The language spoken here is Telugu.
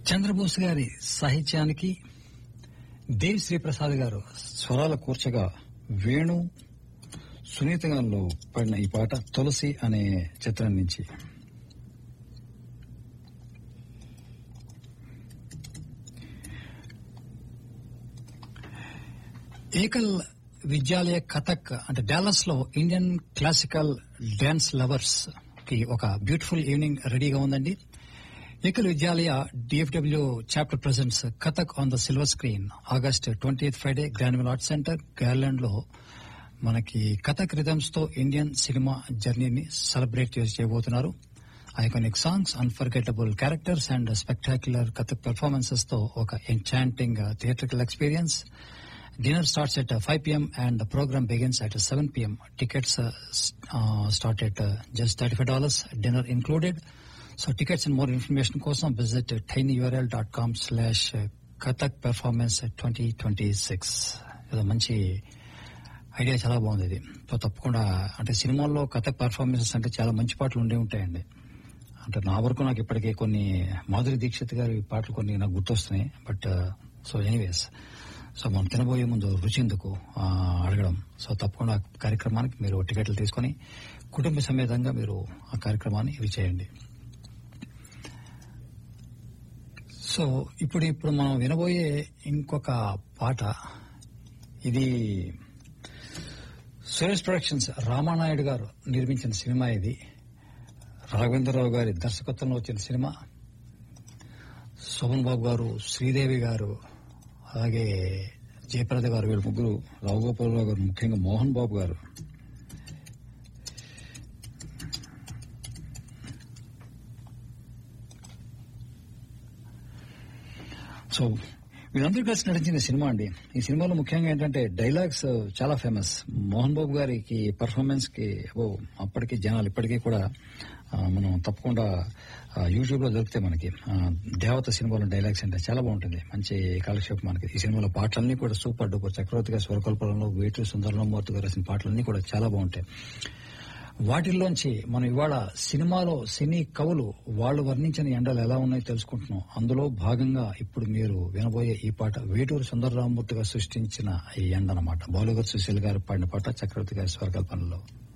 చంద్రబోస్ గారి సాహిత్యానికి దేవ్ శ్రీప్రసాద్ గారు స్వరాల కూర్చగా వేణు సునీత గారిలో పడిన ఈ పాట తులసి అనే చిత్రం నుంచి ఏకల్ విద్యాలయ కథక్ అంటే డాలస్ లో ఇండియన్ క్లాసికల్ డాన్స్ లవర్స్ కి ఒక బ్యూటిఫుల్ ఈవినింగ్ రెడీగా ఉందండి Ekal Vidyalaya DFW chapter presents Kathak on the silver screen August twenty Friday Granville art centre Garland లో మనకి కథక్ రిథమ్స్ తో ఇండియన్ సినిమా జర్నీని సెలబ్రేట్ చేయబోతున్నారు iconic songs unforgettable characters and spectacular Kathak performances తో ఒక enchanting theatrical experience Dinner starts at uh, 5 p.m. and the program begins at uh, 7 p.m. Tickets uh, s- uh, start at uh, just $35, dinner included. So tickets and more information కోసం visit uh, tinyurl.com slash uh, Kathak Performance 2026. ఇది మంచి ఐడియా చాలా బాగుంది ఇది సో తప్పకుండా అంటే సినిమాల్లో కథక్ పర్ఫార్మెన్సెస్ అంటే చాలా మంచి పాటలు ఉండే ఉంటాయండి అంటే నా వరకు నాకు ఇప్పటికే కొన్ని మాధురి దీక్షిత్ గారి పాటలు కొన్ని నాకు గుర్తొస్తున్నాయి బట్ సో ఎనీవేస్ సో మనం తినబోయే ముందు రుచి ఎందుకు ఆ, అడగడం సో తప్పకుండా ఆ కార్యక్రమానికి మీరు టికెట్లు తీసుకొని కుటుంబ సమేతంగా మీరు ఆ కార్యక్రమాన్ని ఇవి చేయండి సో ఇప్పుడు ఇప్పుడు మనం వినబోయే ఇంకొక పాట ఇది సురేష్ ప్రొడక్షన్స్ రామానాయుడు గారు నిర్మించిన సినిమా ఇది రాఘవేంద్రరావు గారి దర్శకత్వంలో వచ్చిన సినిమా శోభన్ బాబు గారు శ్రీదేవి గారు అలాగే జయప్రద గారు వీళ్ళ ముగ్గురు రావుగోపాలరావు గారు ముఖ్యంగా మోహన్ బాబు గారు సో వీళ్ళందరూ కలిసి నటించిన సినిమా అండి ఈ సినిమాలో ముఖ్యంగా ఏంటంటే డైలాగ్స్ చాలా ఫేమస్ మోహన్ బాబు గారికి పర్ఫార్మెన్స్ కి ఓ అప్పటికి జనాలు ఇప్పటికీ కూడా ఆ, మనం తప్పకుండా యూట్యూబ్ లో దొరుకుతాయి మనకి ఆ, దేవత సినిమాలో డైలాగ్స్ అంటే చాలా బాగుంటుంది మంచి కాలక్షేపం మనకి ఈ సినిమాలో పాటలన్నీ కూడా సూపర్ డూపర్ చక్రవర్తి గారి స్వరకల్పనలో వేటూరు సుందరరామూర్తి గారు రాసిన పాటలన్నీ కూడా చాలా బాగుంటాయి వాటిల్లోంచి మనం ఇవాళ సినిమాలో సినీ కవులు వాళ్ళు వర్ణించిన ఎండలు ఎలా ఉన్నాయో తెలుసుకుంటున్నాం అందులో భాగంగా ఇప్పుడు మీరు వినబోయే ఈ పాట వేటూరు సుందరరామూర్తి గారు సృష్టించిన ఈ ఎండ అన్నమాట బాలుగారు సుశీల్ గారు పాడిన పాట చక్రవర్తి గారి స్వరకల్పనలో